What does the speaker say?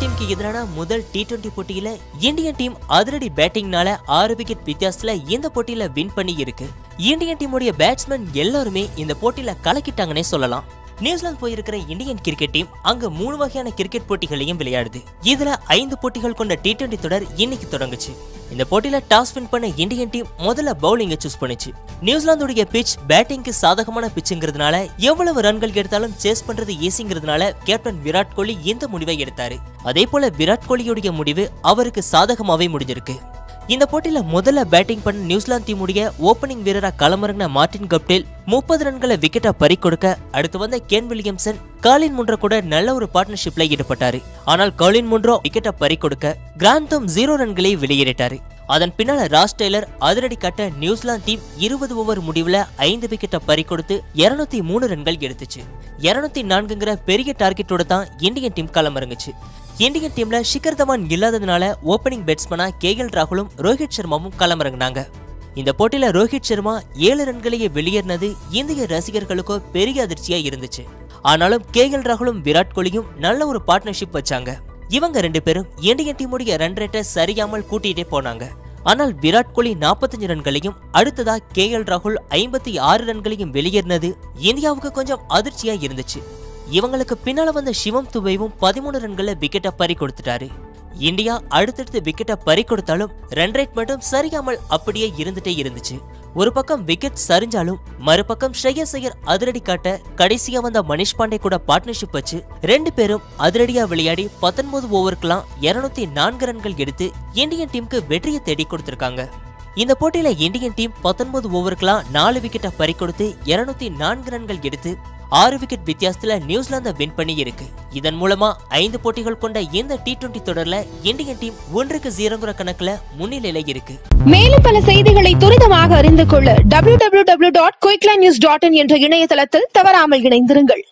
டீமுக்கு எதிரான முதல் டி டுவெண்டி போட்டியில இந்தியன் டீம் அதிரடி பேட்டிங்னால ஆறு விக்கெட் வித்தியாசத்துல இந்த போட்டியில வின் பண்ணி இருக்கு இந்தியன் டீமுடைய பேட்ஸ்மேன் எல்லாருமே இந்த போட்டியில கலக்கிட்டாங்கன்னே சொல்லலாம் நியூசிலாந்து போயிருக்கிற இந்தியன் கிரிக்கெட் டீம் அங்க மூணு வகையான கிரிக்கெட் போட்டிகளையும் விளையாடுது இதுல ஐந்து போட்டிகள் கொண்ட டி டுவெண்டி தொடர் இன்னைக்கு தொடங்குச்சு இந்த போட்டியில டாஸ் வின் பண்ண இந்தியன் டீம் முதல்ல பவுலிங்கை சூஸ் பண்ணுச்சு நியூசிலாந்துடைய பிட்ச் பேட்டிங்க்கு சாதகமான பிச்சுங்கிறதுனால எவ்வளவு ரன்கள் எடுத்தாலும் சேஸ் பண்றது ஈஸிங்கிறதுனால கேப்டன் விராட் கோலி இந்த முடிவை எடுத்தாரு அதே போல விராட் கோலியுடைய முடிவு அவருக்கு சாதகமாவே முடிஞ்சிருக்கு இந்த போட்டியில முதல்ல பேட்டிங் பண்ண நியூசிலாந்து டீமுடைய ஓபனிங் வீரரா களமிறங்கின மார்டின் கப்டேல் முப்பது ரன்களை விக்கெட்டா பறி கொடுக்க அடுத்து வந்த கேன் வில்லியம்சன் காலின் முன்ரோ கூட நல்ல ஒரு பார்ட்னர்ஷிப்ல ஈடுபட்டாரு ஆனால் காலின் முன்ரோ விக்கெட்டை பறி கொடுக்க கிராந்தம் ஜீரோ ரன்களை வெளியேறிட்டாரு அதன் பின்னால ராஸ் டெய்லர் அதிரடி கட்ட நியூசிலாந்து டீம் இருபது ஓவர் முடிவுல ஐந்து விக்கெட்டை பறி கொடுத்து இருநூத்தி மூணு ரன்கள் எடுத்துச்சு இருநூத்தி நான்குங்கிற பெரிய டார்கெட்டோட தான் இந்தியன் டீம் களமிறங்குச்சு இந்தியன் டீம்ல ஷிகர் தவான் இல்லாததுனால ஓபனிங் பேட்ஸ்மனா கே எல் ராகுலும் ரோஹித் சர்மாவும் களமிறங்கினாங்க இந்த போட்டியில ரோஹித் சர்மா ஏழு ரன்களையே வெளியேறினது இந்திய ரசிகர்களுக்கோ பெரிய அதிர்ச்சியா இருந்துச்சு ஆனாலும் கே எல் ராகுலும் விராட் கோலியும் நல்ல ஒரு பார்ட்னர்ஷிப் வச்சாங்க இவங்க ரெண்டு பேரும் இந்தியன் டீமுடைய ரன் ரேட்டை சரியாமல் கூட்டிட்டே போனாங்க ஆனால் விராட் கோலி 45 ரன்களையும் அடுத்ததா கே எல் ராகுல் ஐம்பத்தி ஆறு ரன்களையும் வெளியேறினது இந்தியாவுக்கு கொஞ்சம் அதிர்ச்சியா இருந்துச்சு இவங்களுக்கு பின்னால வந்த சிவம் துபைவும் பதிமூணு ரன்களை விக்கெட்டை பறி கொடுத்துட்டாரு இந்தியா அடுத்தடுத்து விக்கெட்டை பறி கொடுத்தாலும் ரன் ரேட் மட்டும் சரியாமல் அப்படியே இருந்துட்டே இருந்துச்சு ஒரு பக்கம் விக்கெட் சரிஞ்சாலும் மறுபக்கம் ஸ்ரேயஸ் ஐயர் அதிரடி காட்ட கடைசியா வந்த மணிஷ் பாண்டே கூட பார்ட்னர்ஷிப் வச்சு ரெண்டு பேரும் அதிரடியா விளையாடி பத்தொன்பது ஓவருக்கெல்லாம் இருநூத்தி நான்கு ரன்கள் எடுத்து இந்தியன் டீமுக்கு வெற்றியை தேடி கொடுத்திருக்காங்க இந்த போட்டியில இந்தியன் டீம் பத்தொன்பது ஓவருக்கெல்லாம் நாலு விக்கெட்டை பறி கொடுத்து இருநூத்தி நான்கு ரன்கள் எடுத்து ஆறு விக்கெட் வித்தியாசத்துல நியூசிலாந்தை வின் பண்ணி இருக்கு இதன் மூலமா ஐந்து போட்டிகள் கொண்ட இந்த டி டுவெண்டி தொடர்ல இந்தியன் டீம் ஒன்றுக்கு ஜீரோங்கிற கணக்குல முன்னிலையில இருக்கு மேலும் பல செய்திகளை துரிதமாக அறிந்து கொள்ள www.quicklines.in என்ற இணையதளத்தில் தவறாமல் இணைந்திருங்கள்